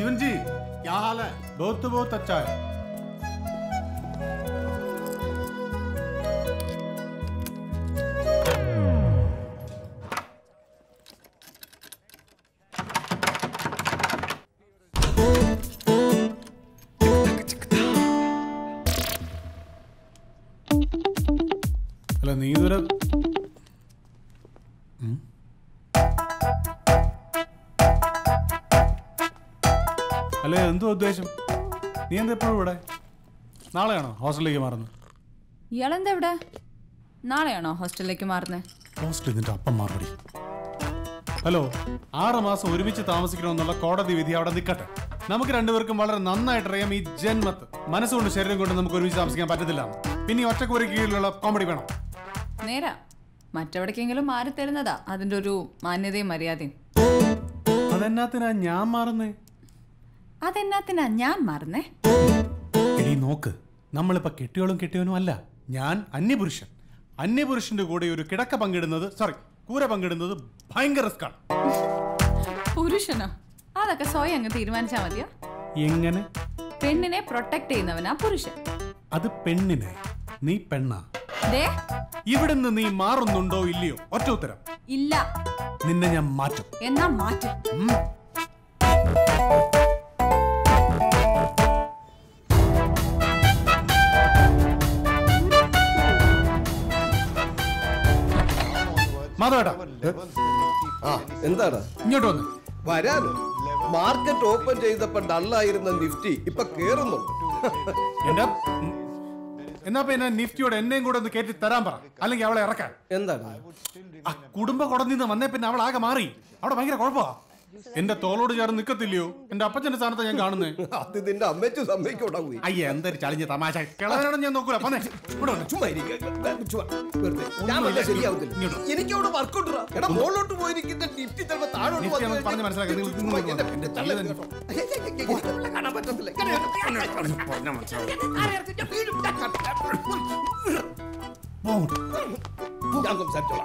जीवन जी क्या हाल है बहुत बहुत अच्छा है അല്ല നീ ഇതുവരെ ഉം. അല്ല എന്തോ ഉദ്ദേശം നീ എന്താ എപ്പോഴും ഇവിടെ നാളെയാണോ ഹോസ്റ്റലിലേക്ക് മാറുന്നത് ഇയാളെന്താ ഇവിടെ നാളെയാണോ ഹോസ്റ്റലിലേക്ക് മാറുന്നത് ഹോസ്റ്റലിൽ നിന്റെ അപ്പം മാറടി ഹലോ ആറ് മാസം ഒരുമിച്ച് താമസിക്കണമെന്നുള്ള കോടതി വിധി അവിടെ നിൽക്കട്ടെ നമുക്ക് രണ്ടുപേർക്കും വളരെ നന്നായിട്ട് അറിയാം ഈ ജന്മത്ത് മനസ്സുകൊണ്ട് ശരീരം കൊണ്ട് നമുക്ക് ഒരുമിച്ച് താമസിക്കാൻ പറ്റത്തില്ല പിന്നെ ഈ ഒറ്റക്കൂരി കീഴിലുള്ള കോമഡി വേണം നേരാ മറ്റെവിടേക്കെങ്കിലും മാറി തരുന്നതാ അതിൻ്റെ ഒരു മാന്യതയും മര്യാദയും അതെന്നാത്തിനാ ഞാൻ മാറുന്നേ അതെന്നാത്തിനാ ഞാൻ മാറുന്നേ എടീ നോക്ക് നമ്മളിപ്പോ കെട്ടിയോളും കെട്ടിയവനും അല്ല ഞാൻ അന്യപുരുഷൻ അന്യപുരുഷന്റെ കൂടെ ഒരു കിടക്ക പങ്കിടുന്നത് സോറി കൂര പങ്കിടുന്നത് ഭയങ്കര റിസ്ക് ആണ് പുരുഷനോ അതൊക്കെ സ്വയം അങ്ങ് തീരുമാനിച്ചാൽ മതിയോ എങ്ങനെ പെണ്ണിനെ പ്രൊട്ടക്ട് ചെയ്യുന്നവനാ പുരുഷൻ അത് പെണ്ണിനെ നീ പെണ്ണാ ദേ ഇവിടുന്ന് നീ മാറുന്നുണ്ടോ ഇല്ലയോ ഒറ്റ ഉത്തരം ഇല്ല നിന്നെ ഞാൻ മാറ്റും എന്നാ മാറ്റും ഉം. മാധവേട്ടാ ആ എന്താടാ ഇങ്ങോട്ട് വന്ന് വരാനോ മാർക്കറ്റ് ഓപ്പൺ ചെയ്തപ്പോ ഡള്ളായിരുന്ന നിഫ്റ്റി ഇപ്പൊ കേറുന്നുണ്ട് എന്റെ ഉം. എന്നാ പിന്നെ നിഫ്റ്റിയോട് എന്നെയും കൂടെ ഒന്ന് കയറ്റി തരാൻ പറ അല്ലെങ്കിൽ അവളെ ഇറക്കാൻ എന്താടാ ആ കുടുംബ കുടഞ്ഞു നിന്ന് വന്നേ പിന്നെ അവൾ ആകെ മാറി അവിടെ ഭയങ്കര കുഴപ്പമാ എന്റെ തോളോട് ചേർന്ന് നിക്കത്തില്ലയോ എന്റെ അപ്പച്ചന്റെ സ്ഥാനത്ത് ഞാൻ കാണുന്നേ അത് നിന്റെ അമ്മച്ചു സമ്മതിക്കോടാ പോയി അയ്യ എന്തൊരു ചളിഞ്ഞ തമാശ കിളവനോട് ഞാൻ നോക്കൂല പോന്നെ ഇവിടെ വന്ന്. ചുമ്മാ ഇരിക്ക. ചുമ്മാ. വെറുതെ. ഞാൻ വല്ല ശരിയാവത്തില്ല ഇങ്ങോട്ട്. എനിക്ക് അവിടെ വർക്കൗട്ട് എടാ മുകളിലോട്ട് പോയിരിക്കുന്ന നിഫ്റ്റി ചിലപ്പോ താഴോട്ട് നിഫ്റ്റി വന്ന് ഒന്ന് പറഞ്ഞ് മനസ്സിലാക്ക്. നിങ്ങൾ ചുമ്മാ ഇങ്ങോട്ട് എന്റെ വന്നോ. പിന്നെ തള്ള തന്നെ. അയ്യ, അയ്യ, അയ്യ, എനിക്ക് ഇവിടെ കാണാൻ പറ്റത്തില്ല പോങ്ങോട്ട്. ഞാൻ സംസാരിച്ചോളാം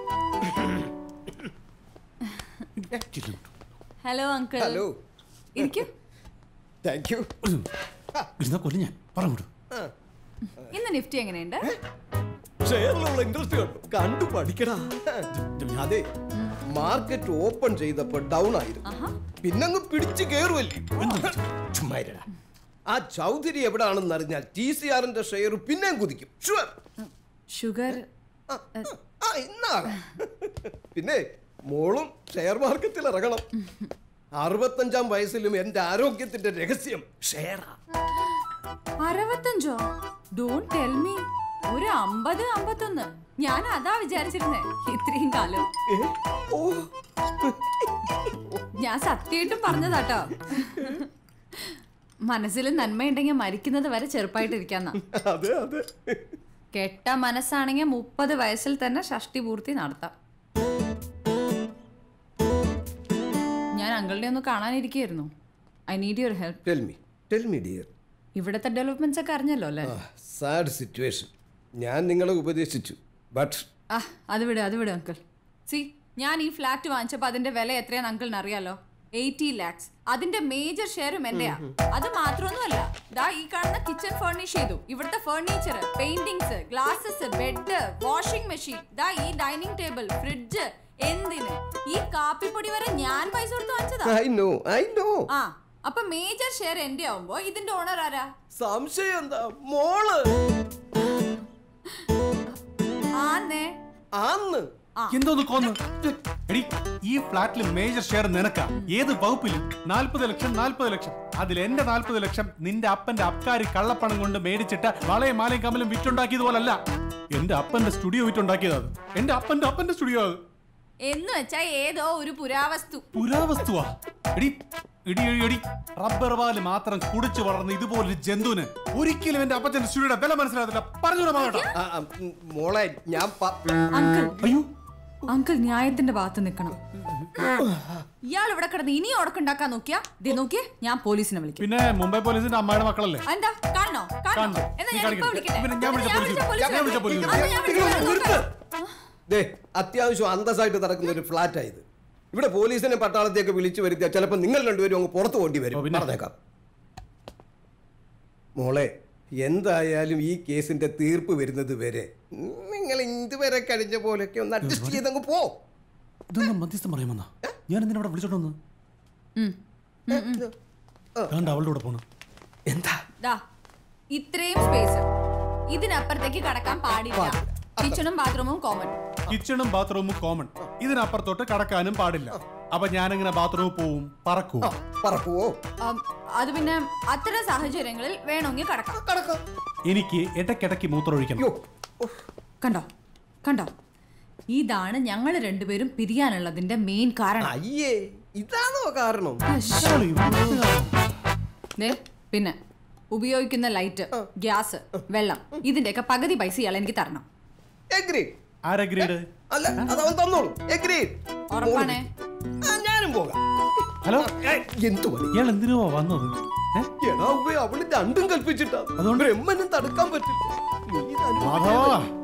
ഹലോ അങ്കിൾ ഹലോ ഇരിക്കും താങ്ക് യു ഇരുന്നാ കൊല്ലം ഞാൻ പറഞ്ഞോട്ട് ഇന്ന് നിഫ്റ്റി എങ്ങനെയുണ്ട് ഷെയറിലുള്ള ഇൻട്രസ്റ്റ് കണ്ടു കണ്ടു പഠിക്കടാ അതെ മാർക്കറ്റ് ഓപ്പൺ ചെയ്തപ്പോ ഡൗൺ ആയിരുന്നു ആഹാ പിന്നങ്ങ് പിടിച്ചു കേറുവല്ലേ ചുമ്മാ ഇരുടാ. ആ ചൗധരി എവിടാണെന്ന് അറിഞ്ഞാൽ ടി സി ആറിന്റെ ഷെയർ പിന്നെയും കുതിക്കും ഷുവർ ഷുഗർ ആ ഇന്നാകാം പിന്നെ മോളും ഷെയർ മാർക്കറ്റിൽ ഇറങ്ങണം അറുപത്തഞ്ചാം വയസ്സിലും എന്റെ ആരോഗ്യത്തിന്റെ രഹസ്യം ഷെയറാ അറുപത്തഞ്ചോ ഡോണ്ട് ടെൽ മീ ഒരു അമ്പത് അമ്പത്തൊന്ന് ഞാൻ അതാ വിചാരിച്ചിരുന്നേ ഇത്രയും കാലം ഏ? ഓ ഞാൻ സത്യമായിട്ടും പറഞ്ഞതാട്ടോ മനസ്സിൽ നന്മയുണ്ടെങ്കിൽ മരിക്കുന്നത് വരെ ചെറുപ്പായിട്ടിരിക്കാന്നാ അതെ അതെ കെട്ട മനസ്സാണെങ്കിൽ മുപ്പത് വയസ്സിൽ തന്നെ ഷഷ്ടി പൂർത്തി നടത്താം ഞാൻ അങ്കിളിനെ ഒന്ന് കാണാനിരിക്കുകയായിരുന്നു I need your help tell me tell me dear ഇവിടുത്തെ ഡെവലപ്മെന്റ്സ് ഒക്കെ അറിഞ്ഞല്ലോ അല്ലേ സാഡ് സിറ്റുവേഷൻ ഞാൻ നിങ്ങളെ ഉപദേശിച്ചു ബട്ട് ആ അത് വിട് അത് വിട് അങ്കിൾ സി ഞാൻ ഈ ഫ്ലാറ്റ് വാങ്ങിച്ചപ്പോൾ അതിന്റെ വില എത്രയാന്ന് അങ്കിളിന് അറിയാലോ എയ്റ്റി ലാക്സ് അതിന്റെ മേജർ ഷെയറും എന്റെയാ അത് മാത്രമൊന്നുമല്ല ദാ ഈ കാണുന്ന കിച്ചൺ ഫർണിഷ് ചെയ്തു ഇവിടുത്തെ furniture paintings glasses bed washing machine ദാ ഈ ഡൈനിങ് ടേബിൾ ഫ്രിഡ്ജ് എന്തിന് ഈ കാപ്പിപ്പൊടി വരെ ഞാൻ പൈസ കൊടുത്ത് വാങ്ങിച്ചതാ ഐ നോ ഐ നോ ആ അപ്പൊ മേജർ ഷെയർ എന്റെ ആവുമ്പോ ഇതിന്റെ ഓണർ ആരാ സംശയം എന്താ മോള് ആന്നേ ആന്ന് എന്തോന്ന് കൊന്ന് എടി ഈ ഫ്ലാറ്റിൽ മേജർ ഷെയർ നിനക്കാ ഏത് വകുപ്പിൽ നാൽപ്പത് ലക്ഷം നാൽപ്പത് ലക്ഷം അതിൽ എന്റെ നാൽപ്പത് ലക്ഷം നിന്റെ അപ്പന്റെ അബ്കാരി കള്ളപ്പണം കൊണ്ട് മേടിച്ചിട്ട് വളയും മാലയും കമ്മലും വിറ്റുണ്ടാക്കിയത് പോലല്ല എന്റെ അപ്പന്റെ സ്റ്റുഡിയോ വിറ്റുണ്ടാക്കിയത് അത് എന്റെ അപ്പന്റെ അപ്പന്റെ സ്റ്റുഡിയോ അത് എന്ന് വെച്ചാ ഏതോ ഒരു പുരാവസ്തു പുരാവസ്തുവാ എടി എടി എടി എടി റബ്ബർ പാല് മാത്രം കുടിച്ചു വളർന്ന ഇതുപോലൊരു ജന്തുവിന് ഒരിക്കലും എന്റെ അപ്പച്ചന്റെ സ്റ്റുഡിയോയുടെ വില മനസ്സിലാകത്തില്ല പറഞ്ഞൂടാ മാവേട്ടാ ആ, ആ, ഉം, മോളെ ഞാൻ പ- അങ്കിൾ അയ്യോ അങ്കിൾ ന്യായത്തിന്റെ ഭാഗത്ത് നിൽക്കണം ഇയാൾ ഇവിടെ കിടന്ന് ഇനി ഉടക്കുണ്ടാക്കാൻ നോക്കിയാ ദേ നോക്കിയേ ഞാൻ പോലീസിനെ വിളിക്കും പിന്നെ മുംബൈ പോലീസിന്റെ അമ്മയുടെ മക്കളല്ലേ എന്താ കാണണോ കാണണോ കാണണം. എന്നാ നീ ഞാൻ ഇപ്പൊ കാണിക്ക്. വിളിക്കട്ടെ പിന്നെ ഞാൻ വിളിച്ച എന്നാ പോലീസിനെ- പോലീസിനെ ഞാൻ വിളിച്ച പോലീസിനെ. അന്ന് ഞാൻ നിങ്ങൾ വിളിച്ച നിർത്ത്. നോക്കാം. ദേ അത്യാവശ്യം അന്തസ്സായിട്ട് നടക്കുന്ന ഒരു ഫ്ലാറ്റ് ആയത് ഇവിടെ പോലീസിനെ പട്ടാളത്തെയൊക്കെ വിളിച്ചു വരുത്തിയാൽ ചിലപ്പോൾ നിങ്ങൾ രണ്ടുപേരും അങ്ങ് പുറത്തു പോണ്ടി ഓ, വരും പിന്നെ? പറഞ്ഞേക്കാം മോളെ എന്തായാലും ഈ കേസിന്റെ തീർപ്പ് വരുന്നത് വരെ നിങ്ങൾ ഇതുവരെ കഴിഞ്ഞ പോലെയൊക്കെ ഒന്ന് അഡ്ജസ്റ്റ് ചെയ്തങ്ങ് പോ ഇതൊന്നും മധ്യസ്ഥം പറയാമെന്നാ ഞാൻ എന്തിനാ അവിടെ വിളിച്ചോണ്ട് വന്നത് ഉം. കണ്ട അവളുടെ കൂടെ പോണു എന്താ ദാ ഇത്രയും സ്പേസ് ഇതിനപ്പുറത്തേക്ക് കടക്കാൻ പാടില്ല കിച്ചണും ബാത്റൂമും കോമൺ കിച്ചണും ബാത്റൂമും കോമൺ ഇതിനപ്പുറത്തോട്ട് കടക്കാനും പാടില്ല അപ്പൊ ഞാനെങ്ങനെ ബാത്റൂമിൽ പോവും പറക്കും ആ, പറക്കുവോ അത് പിന്നെ അത്തരം സാഹചര്യങ്ങളിൽ വേണമെങ്കിൽ കടക്കാം കടക്കാം എനിക്ക് ഇടയ്ക്കിടയ്ക്ക് മൂത്രമൊഴിക്കണം അയ്യോ ഉഫ്. കണ്ടോ കണ്ടോ ഇതാണ് ഞങ്ങൾ രണ്ടുപേരും പിരിയാനുള്ളതിന്റെ മെയിൻ കാരണം അയ്യേ ഇതാണോ കാരണം ദേ, പിന്നെ ഉപയോഗിക്കുന്ന ലൈറ്റ് ഗ്യാസ് വെള്ളം ഇതിന്റെയൊക്കെ പകുതി പൈസ ഇയാൾ എനിക്ക് തരണം എഗ്രി ആരെ ഗ്രേഡ് അല്ല അതവൻ തന്നോളൂ എഗ്രി ഉറപ്പാണേ ഞാനും പോകാം ഹലോ ഏയ്, എന്തു മതി ഇയാൾ എന്തിനോ വന്നത് ഏ? എടാ ഉവ്വേ, അവള് രണ്ടും കൽപ്പിച്ചിട്ടാ അതുകൊണ്ട്? ബ്രഹ്മനും തടുക്കാൻ പറ്റില്ല നീ ഇത് അനുഭവിച്ചേ മാധവാ മതി.